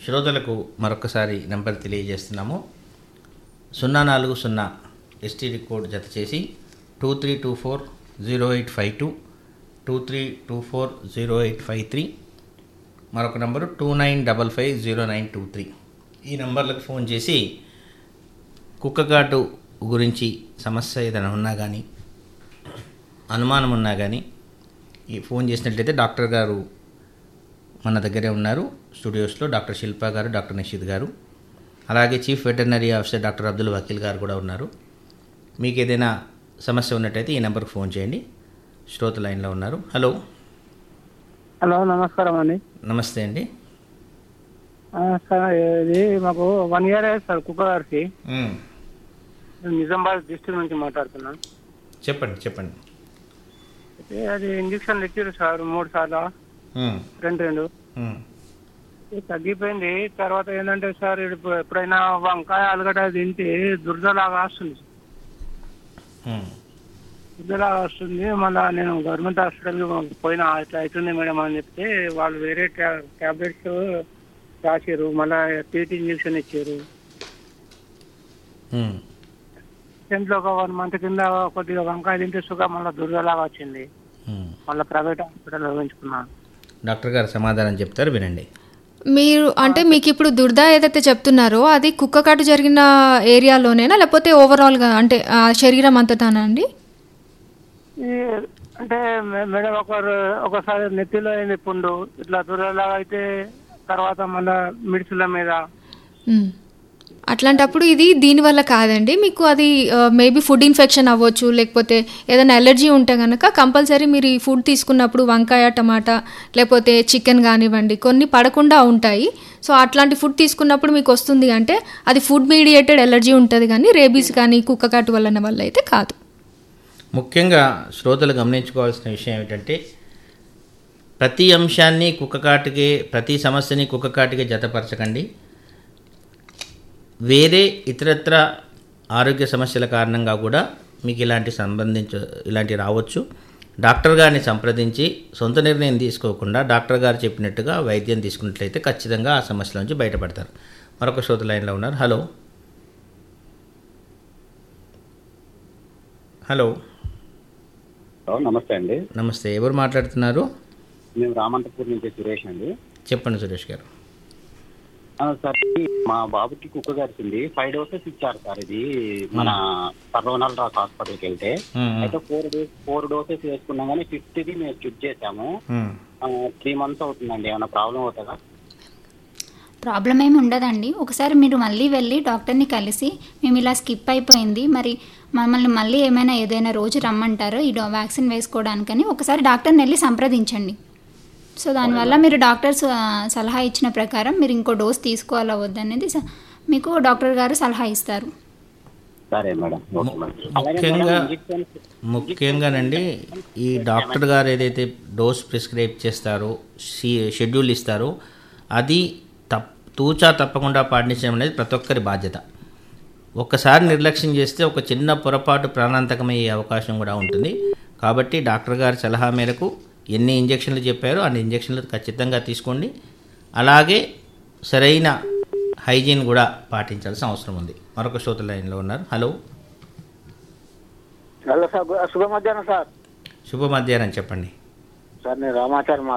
శ్రోతలకు మరొకసారి నెంబర్ తెలియజేస్తున్నాము సున్నా నాలుగు సున్నా ఎస్టీడీ కోడ్ జత చేసి two three two four zero eight five two two three two four zero eight five three మరొక number two nine double five zero nine two three ఈ నంబర్లకు ఫోన్ చేసి కుక్కకాటు గురించి సమస్య ఏదైనా ఉన్నా కానీ అనుమానం ఉన్నా కానీ ఈ ఫోన్ చేసినట్లయితే డాక్టర్ గారు మన దగ్గరే ఉన్నారు స్టూడియోస్లో డాక్టర్ శిల్ప గారు డాక్టర్ నిషిత్ గారు అలాగే chief veterinary officer doctor Abdul Vakil గారు కూడా ఉన్నారు మీకు ఏదైనా సమస్య ఉన్నట్టయితే ఈ నెంబర్కి ఫోన్ చేయండి శ్రోత లైన్లో ఉన్నారు హలో హలో నమస్కారం అండి నమస్తే అండి ఆ, సార్ ఇది మాకు వన్ ఇయర్ అయ్యింది సార్ కుక్క గారికి మ్, నేను నిజామాబాద్ డిస్ట్రిక్ట్ నుంచి మాట్లాడుతున్నాను చెప్పండి చెప్పండి అయితే అది ఇంజక్షన్ ఇచ్చారు సార్ మూడు సార్లు మ్, రెండు రెండు మ్, ఇది తగ్గిపోయింది తర్వాత ఏంటంటే సార్ ఇప్పుడు ఎప్పుడైనా వంకాయ ఆలుగడ్డ తింటే దురదలాగా వస్తుంది మ్, దురదలాగా వస్తుంది మళ్ళీ నేను గవర్నమెంట్ హాస్పిటల్కి పోయినా ఇట్లా అవుతుంది మేడం అని చెప్తే వాళ్ళు వేరే ట్యాబ్లెట్స్ రాసారు మళ్ళీ టీటీ ఇంజక్షన్ ఇచ్చారు మ్. టెన్త్ లో ఒక వన్ మంత్ కింద కొద్దిగా వంకాయ తింటే సుగా మళ్ళీ దురదలాగా వచ్చింది మ్. మళ్ళీ ప్రైవేట్ హాస్పిటల్ ఊహించుకున్నాను డాక్టర్ గారు సమాధానం చెప్తారు వినండి మీరు అంటే మీకు ఇప్పుడు దుర్ద ఏదైతే చెప్తున్నారో అది కుక్క కాటు జరిగిన ఏరియాలోనేనా లేకపోతే ఓవరాల్గా అంటే ఆ శరీరం అంతటానా అండి ఈ అంటే మే- మేడం ఒకరు ఒకసారి నెత్తిలో అయింది పుండు ఇట్లా దురదలాగా అయితే తర్వాత మళ్ళా మిడిసిల మీద మ్మ్. అట్లాంటప్పుడు ఇది దీనివల్ల కాదండి మీకు అది మేబీ ఫుడ్ ఇన్ఫెక్షన్ అవ్వచ్చు లేకపోతే ఏదైనా ఎలర్జీ ఉంటే కనుక కంపల్సరీ మీరు ఈ ఫుడ్ తీసుకున్నప్పుడు వంకాయ టమాటా లేకపోతే చికెన్ కానివ్వండి కొన్ని పడకుండా ఉంటాయి సో అట్లాంటి ఫుడ్ తీసుకున్నప్పుడు మీకు వస్తుంది అంటే అది ఫుడ్ మీడియేటెడ్ ఎలర్జీ ఉంటుంది కానీ రేబీస్ కానీ కుక్కకాటు వలన వల్ల అయితే కాదు ముఖ్యంగా శ్రోతలు గమనించుకోవాల్సిన విషయం ఏమిటంటే ప్రతి అంశాన్ని కుక్కకాటికే ప్రతి సమస్యని కుక్కకాటికే జతపరచకండి వేరే ఇతరత్ర ఆరోగ్య సమస్యల కారణంగా కూడా మీకు ఇలాంటి సంబంధించ ఇలాంటి రావచ్చు డాక్టర్ గారిని సంప్రదించి సొంత నిర్ణయం తీసుకోకుండా డాక్టర్ గారు చెప్పినట్టుగా వైద్యం తీసుకున్నట్లయితే ఖచ్చితంగా ఆ సమస్యల నుంచి బయటపడతారు మరొక శ్రోత లైన్లో ఉన్నారు హలో హలో హలో నమస్తే అండి నమస్తే ఎవరు మాట్లాడుతున్నారు మేము రామంతపూర్ నుంచి సురేష్ అండి చెప్పండి సురేష్ గారు ఆ, సార్ ఈ మా బాబుకి కుక్క గరిచింది ఫైవ్ డోసెస్ ఇచ్చారు సార్ ఇది మన సర్వనాల్ రాస్ హాస్పిటల్కి వెళ్తే మ్మ్. అయితే ఫోర్ డోస్ ఫోర్ డోసెస్ వేసుకున్నాం కానీ ఫిఫ్త్ది మేము స్కిప్ చేసాము మ్మ్. త్రీ మంత్స్ అవుతుందండి ఏమైనా ప్రాబ్లం అవుతుందా ప్రాబ్లం ఏమి ఉండదండి ఒకసారి మీరు మళ్ళీ వెళ్ళి డాక్టర్ని కలిసి మేము ఇలా స్కిప్ అయిపోయింది మరి మమ్మల్ని మళ్ళీ ఏమైనా ఏదైనా రోజు రమ్మంటారో ఈ డో- వ్యాక్సిన్ వేసుకోవడానికని ఒకసారి డాక్టర్ని వెళ్ళి సంప్రదించండి సో దానివల్ల మీరు డాక్టర్స్ ఆ, సలహా ఇచ్చిన ప్రకారం మీరు ఇంకో డోస్ తీసుకోవాలా వద్దనేది స- మీకు డాక్టర్ గారు సలహా ఇస్తారు సరే మేడం ఓకే మేడం అలాగే ముఖ్యంగా మేడం, ఇంజెక్షన్స్ ముఖ్యంగానండి ఈ డాక్టర్ గారు ఏదైతే డోస్ ప్రిస్క్రైబ్ చేస్తారో షీ- షెడ్యూల్ ఇస్తారో అది తప్ తూచా తప్పకుండా పాటించడం అనేది ప్రతి ఒక్కరి బాధ్యత ఒక్కసారి నిర్లక్ష్యం చేస్తే ఒక చిన్న పొరపాటు ప్రాణాంతకమయ్యే అవకాశం కూడా ఉంటుంది కాబట్టి డాక్టర్ గారి సలహా మేరకు ఎన్ని ఇంజక్షన్లు చెప్పారో అన్ని ఇంజక్షన్లు ఖచ్చితంగా తీసుకోండి అలాగే సరైన హైజీన్ కూడా పాటించాల్సిన అవసరం ఉంది మరొక శ్రోత లైన్లో ఉన్నారు హలో హలో సార్ శుభ మధ్యాహ్నం సార్ శుభ మధ్యాహ్నం చెప్పండి సార్ నేను రామాచారి